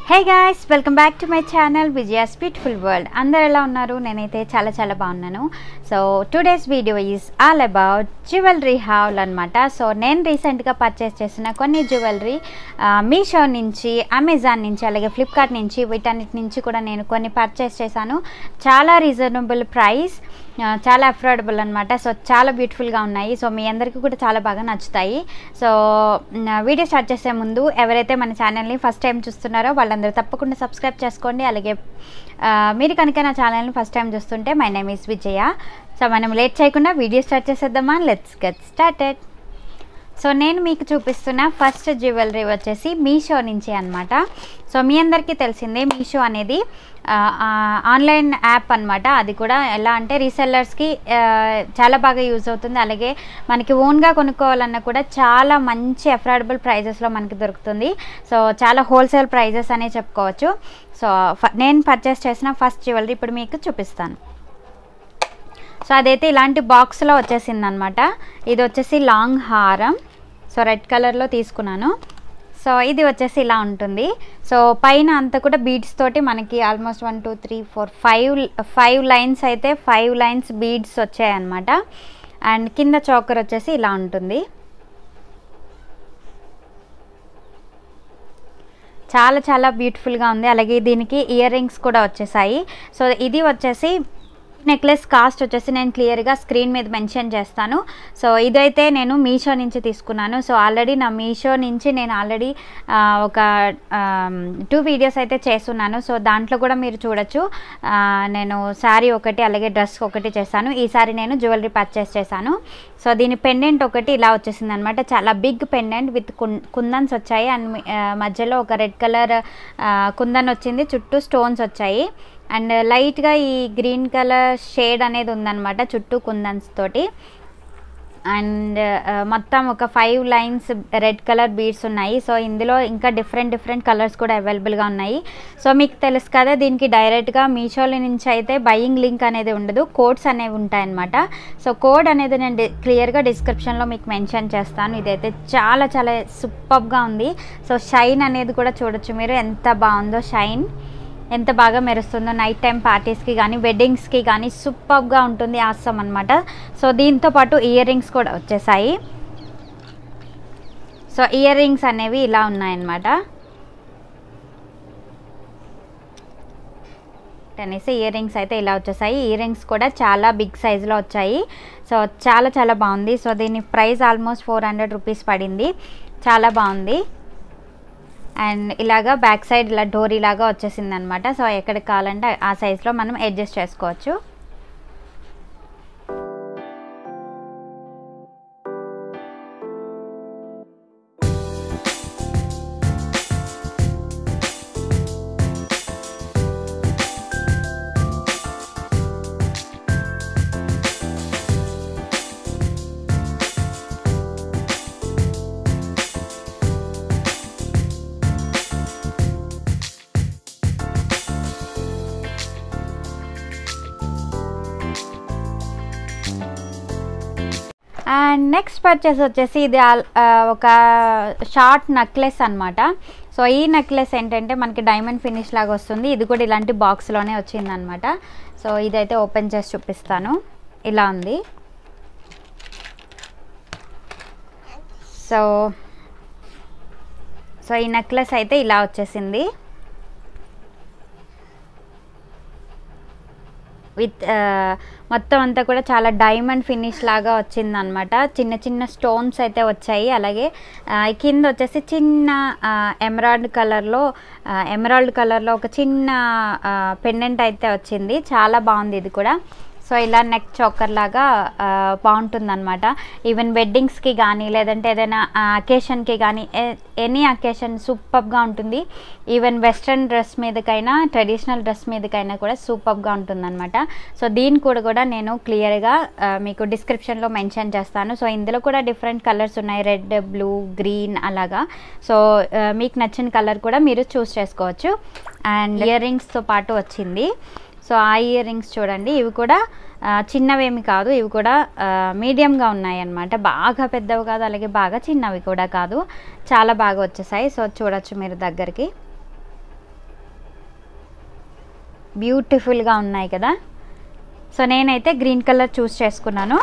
hey guys welcome back to my channel Vijaya's beautiful world అందరు ఎలా ఉన్నారు నేనైతే చాలా చాలా బాగున్నాను so today's video is all about jewellery hall అనమాట సో నేను రీసెంట్గా పర్చేస్ చేసిన కొన్ని జ్యువెలరీ మీషో నుంచి అమెజాన్ నుంచి అలాగే ఫ్లిప్కార్ట్ నుంచి వీటన్నిటి నుంచి కూడా నేను కొన్ని పర్చేస్ చేశాను చాలా రీజనబుల్ ప్రైస్ ఆ, చాలా అఫోర్డబుల్ అనమాట సో చాలా బ్యూటిఫుల్గా ఉన్నాయి సో మీ అందరికీ కూడా చాలా బాగా నచ్చుతాయి సో మ్, వీడియో స్టార్ట్ చేసే ముందు ఎవరైతే మన ఛానల్ని ఫస్ట్ టైం చూస్తున్నారో వాళ్ళందరూ తప్పకుండా సబ్స్క్రైబ్ చేసుకోండి అలాగే ఆ, మీరు కనుక నా ఛానల్ని ఫస్ట్ టైం చూస్తుంటే my name is Vijaya so మనం లేట్ చేయకుండా వీడియో స్టార్ట్ చేసేద్దామా లెట్స్ గెట్ స్టార్టెడ్ సో నేను మీకు చూపిస్తున్న ఫస్ట్ జ్యువెలరీ వచ్చేసి మీషో నుంచి అనమాట సో మీ అందరికీ తెలిసిందే మీషో అనేది ఆ, ఆ, ఆన్లైన్ యాప్ అనమాట అది కూడా ఎలా అంటే రీసెల్లర్స్కి ఆ, చాలా బాగా యూజ్ అవుతుంది అలాగే మనకి ఓన్గా కొనుక్కోవాలన్నా కూడా చాలా మంచి అఫోర్డబుల్ ప్రైజెస్లో మనకి దొరుకుతుంది సో చాలా హోల్సేల్ ప్రైజెస్ అనే చెప్పుకోవచ్చు సో ఫ- నేను పర్చేస్ చేసిన ఫస్ట్ జ్యువెలరీ ఇప్పుడు మీకు చూపిస్తాను సో అదైతే ఇలాంటి బాక్స్లో వచ్చేసింది అనమాట ఇది వచ్చేసి లాంగ్ హారం సో రెడ్ కలర్లో తీసుకున్నాను సో ఇది వచ్చేసి ఇలా ఉంటుంది సో పైన అంతా కూడా బీడ్స్ తోటి మనకి almost one two three four five five lines అయితే ఫైవ్ లైన్స్ బీడ్స్ వచ్చాయన్నమాట అండ్ కింద చోకర్ వచ్చేసి ఇలా ఉంటుంది చాలా చాలా బ్యూటిఫుల్గా ఉంది అలాగే దీనికి ఇయర్ రింగ్స్ కూడా వచ్చేసాయి సో ఇది వచ్చేసి నెక్లెస్ కాస్ట్ వచ్చేసి నేను క్లియర్గా స్క్రీన్ మీద మెన్షన్ చేస్తాను సో ఇదైతే నేను మీషో నుంచి తీసుకున్నాను సో ఆల్రెడీ నా మీషో నుంచి నేను ఆల్రెడీ ఆ, ఒక టూ వీడియోస్ అయితే చేస్తున్నాను సో దాంట్లో కూడా మీరు చూడొచ్చు ఆ, నేను శారీ ఒకటి అలాగే డ్రెస్ ఒకటి చేశాను ఈసారి నేను జ్యువెలరీ పర్చేస్ చేశాను సో దీని పెండెంట్ ఒకటి ఇలా వచ్చేసింది అనమాట చాలా బిగ్ పెండెంట్ విత్ కుందన్స్ వచ్చాయి అండ్ మీ- ఆ, మధ్యలో ఒక రెడ్ కలర్ కుందన్ వచ్చింది చుట్టూ స్టోన్స్ వచ్చాయి అండ్ లైట్గా ఈ గ్రీన్ కలర్ షేడ్ అనేది ఉందన్నమాట చుట్టూ కుందన్స్ తోటి అండ్ మొత్తం ఒక five lines red colour beads ఉన్నాయి సో ఇందులో ఇంకా డిఫరెంట్ డిఫరెంట్ కలర్స్ కూడా అవైలబుల్గా ఉన్నాయి సో మీకు తెలుసు కదా దీనికి డైరెక్ట్గా మీషోలో నుంచి అయితే బయింగ్ లింక్ అనేది ఉండదు కోడ్స్ అనేవి ఉంటాయన్నమాట సో కోడ్ అనేది నేను డి క్లియర్గా డిస్క్రిప్షన్లో మీకు మెన్షన్ చేస్తాను ఇదైతే చాలా చాలా సూపర్గా ఉంది సో షైన్ అనేది కూడా చూడొచ్చు మీరు ఎంత బాగుందో షైన్ ఎంత బాగా మెరుస్తుందో నైట్ టైం పార్టీస్కి కానీ వెడ్డింగ్స్కి కానీ సూపర్గా ఉంటుంది ఆసం అనమాట సో దీంతో పాటు ఇయర్ రింగ్స్ కూడా వచ్చేసాయి సో ఇయర్ రింగ్స్ అనేవి ఇలా ఉన్నాయన్నమాట అనేసి ఇయర్ రింగ్స్ అయితే ఇలా వచ్చేసాయి ఇయర్ రింగ్స్ కూడా చాలా బిగ్ సైజులో వచ్చాయి సో చాలా చాలా బాగుంది సో దీని price almost four hundred rupees పడింది చాలా బాగుంది అండ్ ఇలాగా బ్యాక్ సైడ్ ఇలా డోర్ ఇలాగా వచ్చేసింది అనమాట సో ఎక్కడికి కావాలంటే ఆ సైజులో మనం అడ్జస్ట్ చేసుకోవచ్చు అండ్ నెక్స్ట్ పర్చేస్ వచ్చేసి ఇది ఆల్- ఆ, ఒక షార్ట్ నెక్లెస్ అనమాట సో ఈ నెక్లెస్ ఏంటంటే మనకి డైమండ్ ఫినిష్ లాగా వస్తుంది ఇది కూడా ఇలాంటి బాక్స్లోనే వచ్చింది అనమాట సో ఇదైతే ఓపెన్ చేసి చూపిస్తాను ఇలా ఉంది సో సో ఈ నెక్లెస్ అయితే ఇలా వచ్చేసింది విత్ మొత్తం అంతా కూడా చాలా డైమండ్ ఫినిష్ లాగా వచ్చింది అనమాట చిన్న చిన్న స్టోన్స్ అయితే వచ్చాయి అలాగే ఆ, ఈ కింద వచ్చేసి చిన్న ఎమరాల్డ్ కలర్లో ఎమరాల్డ్ కలర్లో ఒక చిన్న పెండెంట్ అయితే వచ్చింది చాలా బాగుంది ఇది కూడా సో ఇలా నెక్ చోకర్ లాగా బాగుంటుంది అనమాట ఈవెన్ వెడ్డింగ్స్కి కానీ లేదంటే ఏదైనా అకేషన్కి కానీ ఎనీ అకేషన్ సూపర్గా ఉంటుంది ఈవెన్ వెస్ట్రన్ డ్రెస్ మీదకైనా ట్రెడిషనల్ డ్రెస్ మీదకైనా కూడా సూపర్గా ఉంటుంది అనమాట సో దీని కూడా కూడా నేను క్లియర్గా మీకు డిస్క్రిప్షన్లో మెన్షన్ చేస్తాను సో ఇందులో కూడా డిఫరెంట్ కలర్స్ ఉన్నాయి రెడ్ బ్లూ గ్రీన్ అలాగా సో మీకు నచ్చిన కలర్ కూడా మీరు చూస్ చేసుకోవచ్చు అండ్ ఇయర్ రింగ్స్తో పాటు వచ్చింది సో ఆ ఇయర్ రింగ్స్ చూడండి ఇవి కూడా ఆ, చిన్నవేమి కాదు ఇవి కూడా ఆ, మీడియంగా ఉన్నాయి అన్నమాట బాగా పెద్దవి కాదు అలాగే బాగా చిన్నవి కూడా కాదు చాలా బాగా వచ్చేసాయి సో చూడొచ్చు మీరు దగ్గరికి బ్యూటిఫుల్గా ఉన్నాయి కదా సో నేనైతే గ్రీన్ కలర్ చూస్ చేసుకున్నాను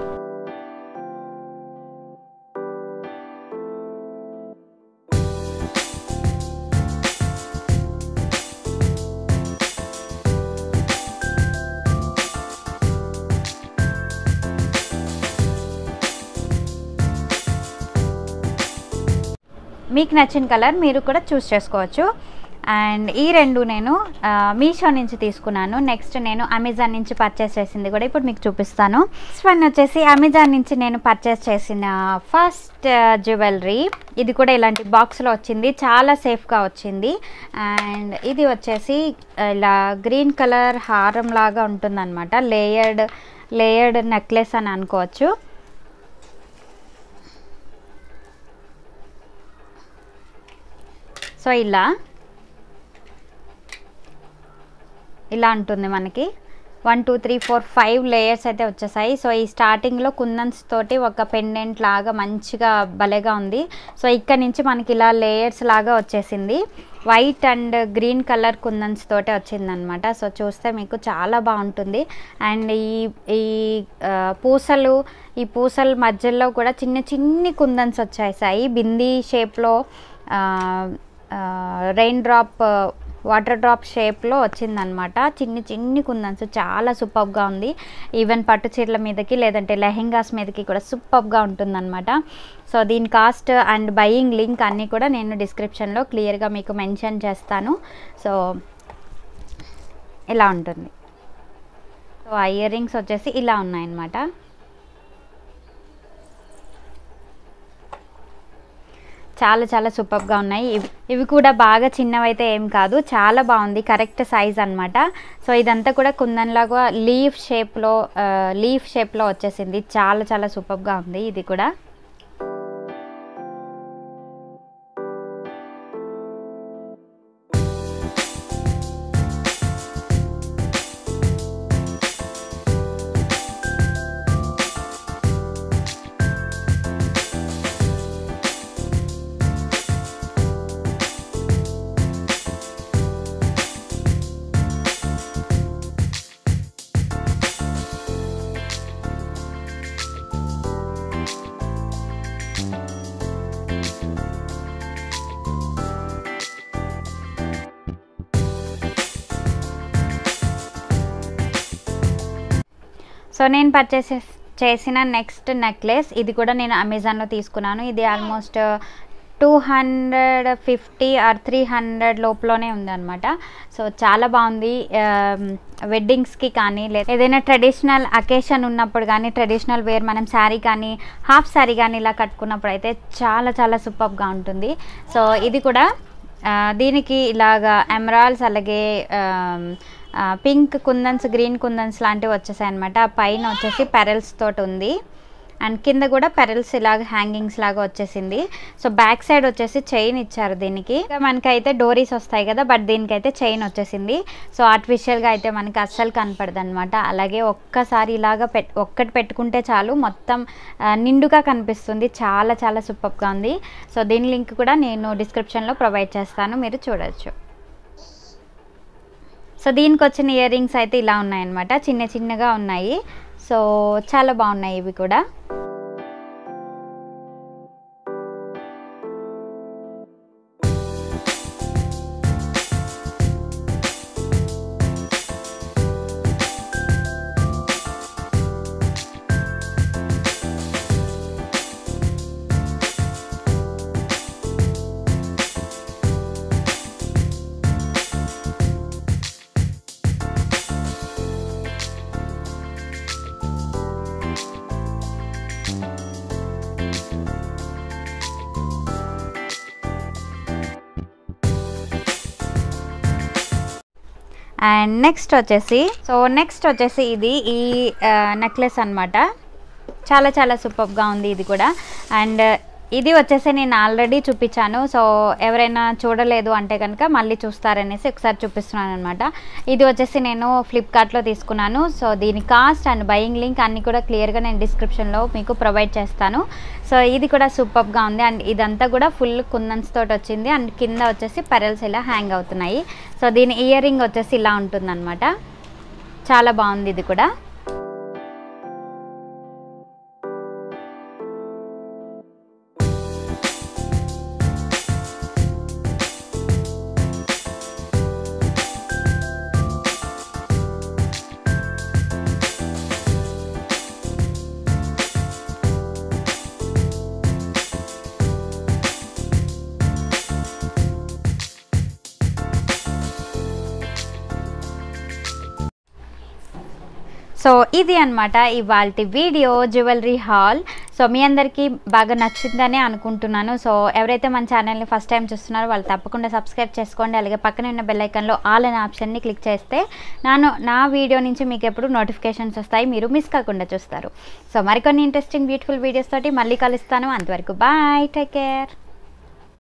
మీకు నచ్చిన కలర్ మీరు కూడా చూస్ చేసుకోవచ్చు అండ్ ఈ రెండు నేను ఆ, మీషో నుంచి తీసుకున్నాను నెక్స్ట్ నేను అమెజాన్ నుంచి పర్చేస్ చేసింది కూడా ఇప్పుడు మీకు చూపిస్తాను నెక్స్ట్ వన్ వచ్చేసి అమెజాన్ నుంచి నేను పర్చేస్ చేసిన ఫస్ట్ జ్యువెలరీ ఇది కూడా ఇలాంటి బాక్స్లో వచ్చింది చాలా సేఫ్గా వచ్చింది అండ్ ఇది వచ్చేసి ఇలా గ్రీన్ కలర్ హారం లాగా ఉంటుందన్నమాట లేయర్డ్ లేయర్డ్ నెక్లెస్ అని అనుకోవచ్చు సో ఇలా ఇలా ఉంటుంది మనకి one two three four five layers అయితే వచ్చేసాయి సో ఈ స్టార్టింగ్లో కుందన్స్ తోటి ఒక పెండెంట్ లాగా మంచిగా భలేగా ఉంది సో ఇక్కడ నుంచి మనకి ఇలా లేయర్స్ లాగా వచ్చేసింది white and green colour kundans తోటే వచ్చిందనమాట సో చూస్తే మీకు చాలా బాగుంటుంది అండ్ ఈ ఈ ఆ, పూసలు ఈ పూసల మధ్యలో కూడా చిన్న చిన్ని కుందన్స్ వచ్చేసాయి బిందీ షేప్లో రెయిన్ డ్రాప్ వాటర్ డ్రాప్ షేప్లో వచ్చిందనమాట చిన్ని చిన్ని కుందన్స్ చాలా సూపర్గా ఉంది ఈవెన్ పట్టు చీరల మీదకి లేదంటే లెహెంగాస్ మీదకి కూడా సూపర్గా ఉంటుందన్నమాట సో దీని కాస్ట్ అండ్ బయింగ్ లింక్ అన్నీ కూడా నేను డిస్క్రిప్షన్లో క్లియర్గా మీకు మెన్షన్ చేస్తాను సో ఇలా ఉంటుంది సో ఆ ఇయర్ రింగ్స్ వచ్చేసి ఇలా ఉన్నాయన్నమాట చాలా చాలా సూపర్గా ఉన్నాయి ఇవి ఇవి కూడా బాగా చిన్నవైతే ఏం కాదు చాలా బాగుంది కరెక్ట్ సైజ్ అన్నమాట సో ఇదంతా కూడా కుందన్లాగా లీఫ్ షేప్లో లీఫ్ షేప్లో వచ్చేసింది చాలా చాలా సూపర్గా ఉంది ఇది కూడా సో నేను పర్చేస్ చేసిన నెక్స్ట్ నెక్లెస్ ఇది కూడా నేను అమెజాన్లో తీసుకున్నాను ఇది almost two hundred fifty or three hundred లోపలనే ఉందన్నమాట సో చాలా బాగుంది వెడ్డింగ్స్కి కానీ లేదా ఏదైనా ట్రెడిషనల్ అకేషన్ ఉన్నప్పుడు కానీ ట్రెడిషనల్ వేర్ మనం శారీ కానీ హాఫ్ శారీ కానీ ఇలా కట్టుకున్నప్పుడు అయితే చాలా చాలా సూపర్గా ఉంటుంది సో ఇది కూడా ఆ, దీనికి ఇలాగా ఎమరాల్స్ అలాగే ఆమ్, ఆ, పింక్ కుందన్స్ గ్రీన్ కుందన్స్ లాంటివి వచ్చేసాయి అనమాట పైన వచ్చేసి పెరల్స్ తోటి ఉంది అండ్ కింద కూడా పెరల్స్ ఇలాగ హ్యాంగింగ్స్ లాగా వచ్చేసింది సో బ్యాక్ సైడ్ వచ్చేసి చైన్ ఇచ్చారు దీనికి ఇంకా మనకైతే డోరీస్ వస్తాయి కదా బట్ దీనికైతే చైన్ వచ్చేసింది సో ఆర్టిఫిషియల్గా అయితే మనకి అస్సలు కనపడదు అనమాట అలాగే ఒక్కసారి ఇలాగ పెట్ ఒక్కటి పెట్టుకుంటే చాలు మొత్తం ఆ, నిండుగా కనిపిస్తుంది చాలా చాలా సూపర్గా ఉంది సో దీని లింక్ కూడా నేను డిస్క్రిప్షన్లో ప్రొవైడ్ చేస్తాను మీరు చూడొచ్చు సో దీనికి వచ్చిన ఇయర్ రింగ్స్ అయితే ఇలా ఉన్నాయన్నమాట చిన్న చిన్నగా ఉన్నాయి సో చాలా బాగున్నాయి ఇవి కూడా అండ్ నెక్స్ట్ వచ్చేసి సో నెక్స్ట్ వచ్చేసి ఇది ఈ నెక్లెస్ అన్నమాట చాలా చాలా సూపర్గా ఉంది ఇది కూడా అండ్ ఇది వచ్చేసి నేను ఆల్రెడీ చూపించాను సో ఎవరైనా చూడలేదు అంటే కనుక మళ్ళీ చూస్తారనేసి ఒకసారి చూపిస్తున్నాను అనమాట ఇది వచ్చేసి నేను ఫ్లిప్కార్ట్లో తీసుకున్నాను సో దీని కాస్ట్ అండ్ బయింగ్ లింక్ అన్నీ కూడా క్లియర్గా నేను డిస్క్రిప్షన్లో మీకు ప్రొవైడ్ చేస్తాను సో ఇది కూడా సూపర్గా ఉంది అండ్ ఇదంతా కూడా ఫుల్ కుందన్స్ తోటి వచ్చింది అండ్ కింద వచ్చేసి పెరల్స్ ఇలా హ్యాంగ్ అవుతున్నాయి సో దీని ఇయర్ రింగ్ వచ్చేసి ఇలా ఉంటుందన్నమాట చాలా బాగుంది ఇది కూడా సో ఇది అనమాట ఇవాళ వీడియో జ్యువెలరీ హాల్ సో మీ అందరికీ బాగా నచ్చిందని అనుకుంటున్నాను సో ఎవరైతే మన ఛానల్ని ఫస్ట్ టైం చూస్తున్నారో వాళ్ళు తప్పకుండా సబ్స్క్రైబ్ చేసుకోండి అలాగే పక్కన ఉన్న బెల్ ఐకాన్లో ఆల్ అనే ఆప్షన్ని క్లిక్ చేస్తే నాను నా వీడియో నుంచి మీకు ఎప్పుడు నోటిఫికేషన్స్ వస్తాయి మీరు మిస్ కాకుండా చూస్తారు సో మరికొన్ని ఇంట్రెస్టింగ్ బ్యూటిఫుల్ వీడియోస్ తోటి మళ్ళీ కలుస్తాను అంతవరకు బాయ్ టేక్ కేర్